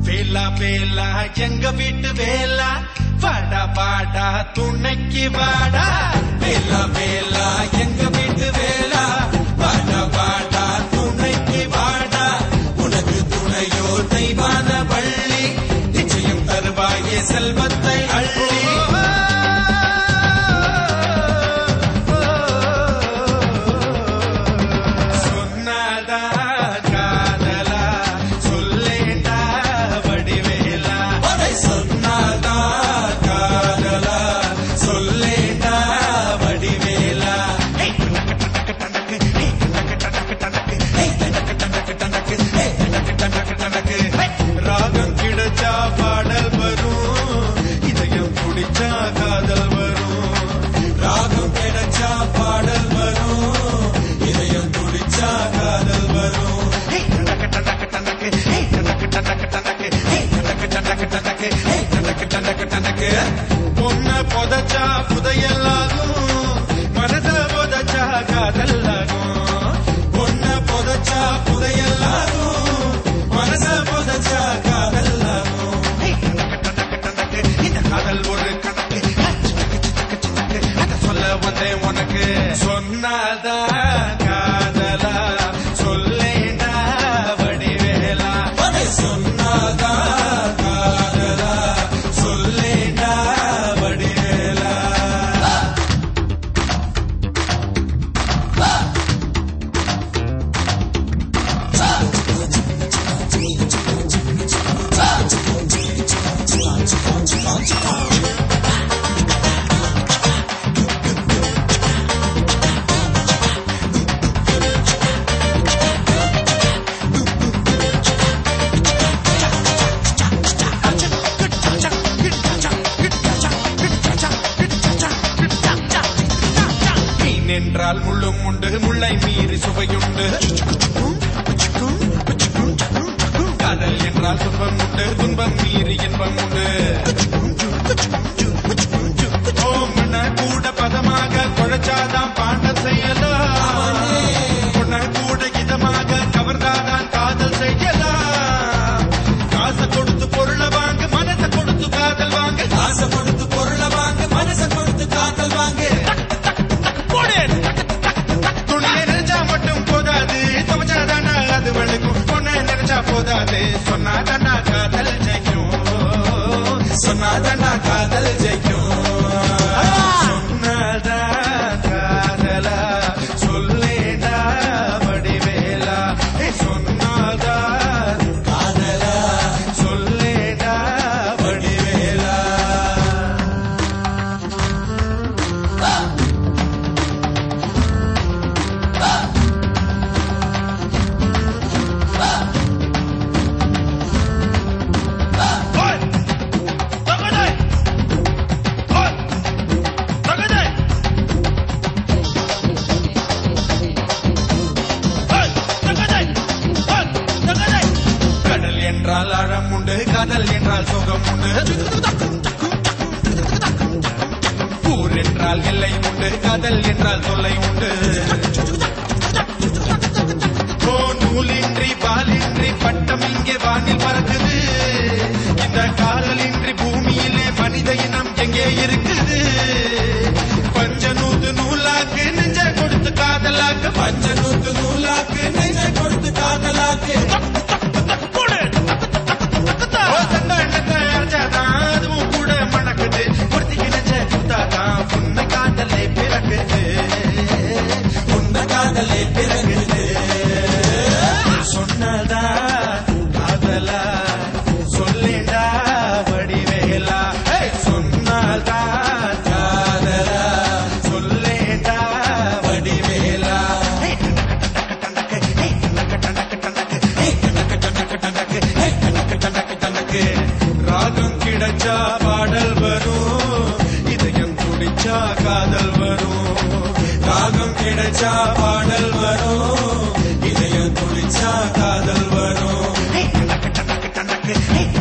வேலா வேலா எங்க வீட்டு வேலா வாடா வாடா துணைக்கு வாடா வேலா வேலா எங்க வீட்டு வேலா வாடா வாடா துணைக்கு வாடா உனக்கு துணையோ தெய்வான வள்ளி நிச்சயம் தருவாயே செல்வத்தை அள்ளி சொன்னாதா காதலா சொல்லேண்டா வடிவேலா சொன்னாதா காதலா சொல்லேண்டா வடிவேலா ராகம் கிடைச்சா பாடல் வரும் இதயம் குடிச்சா காதல் வரும் ராகம் கிடைச்சா பாடல் வரும் இதயம் குடிச்சா காதல் வரும் பொண்ண புதைச்சா புதையல்லாகும் மனச புதைச்சா காதல்லாகும் பொண்ண புதைச்சா புதையல்லாகும் மனச புதைச்சா காதல்லாகும் இந்த காதல் ஒரு கணக்கு அத சொல்ல வந்தேன் உனக்கு சொன்னாதா காதலா சொல்லேண்டா வடிவேலா சொன்னாதா காதலா சொல்லேண்டா வடிவேலா மீன் என்றால் முள்ளும் உண்டு முள்ளை மீறி சுவையுண்டு காதல் என்றால் துன்பம் உண்டு துன்பம் மீறி இன்பம் உண்டு ஓமன கூட பதமாக குழைச்சாதான் பாண்ட செய்யலாம் பொண்ண கூட இதமாக கவர்ந்தாதான் காதல் செய்யலாம் காசை கொடுத்து பொருளை வாங்க மனசை கொடுத்து காதல் வாங்க காசை கொடுத்து பொருளை வாங்க மனசை கொடுத்து காதல் வாங்க துணியை நினைச்சா மட்டும் போதாது துவச்சாதானா அது வெளுக்கும் பொண்ணை நினைச்சா போதாது சொன்னாதானா காதல் ஜெயிக்கும் சொன்னாதானா காதல் ஜெயிக்கும் சொன்னாதா காதலா சொல்லேடா வடிவேலா ஏ சொன்னாதா காதலா சொல்லேடா வடிவேலா கடல் என்றால் ஆழம் உண்டு காதல் என்றால் சுகம் உண்டு ஊர் என்றால் எல்லை உண்டு காதல் என்றால் தொல்லை உண்டு ஓ நூலின்றி பாலின்றி பட்டம் இங்கே வானில் பறக்குது இந்த காதலின்றி பூமியிலே மனித இனம் எங்கே இருக்குது பஞ்சநூத்து நூலாக்கு நெஞ்ச கொடுத்து காதலாக்கு பஞ்சநூத்து நூலாக்கு நெஞ்ச கொடுத்து காதலாக்கு ஓ தண்டாண்டத்தை அரைச்சாதான் அதுவும் கூட மணக்குது ஒருத்திக்கு நெஞ்ச குத்தாதான் உண்மை காதலே பிறக்குது உண்மை காதலே பிறகுது சொன்னதா காதலா சொல்லேண்டா வடிவேலா ஏய், சொன்னதா காதலா சொல்லேண்டா வடிவேலா ராகம் கிடைச்சா பாடல் வரும் இதயம் துடிச்சா காதல் வரும் ராகம் கிடைச்சா பாடல் வரும் இதயம் துடிச்சா காதல் வரும்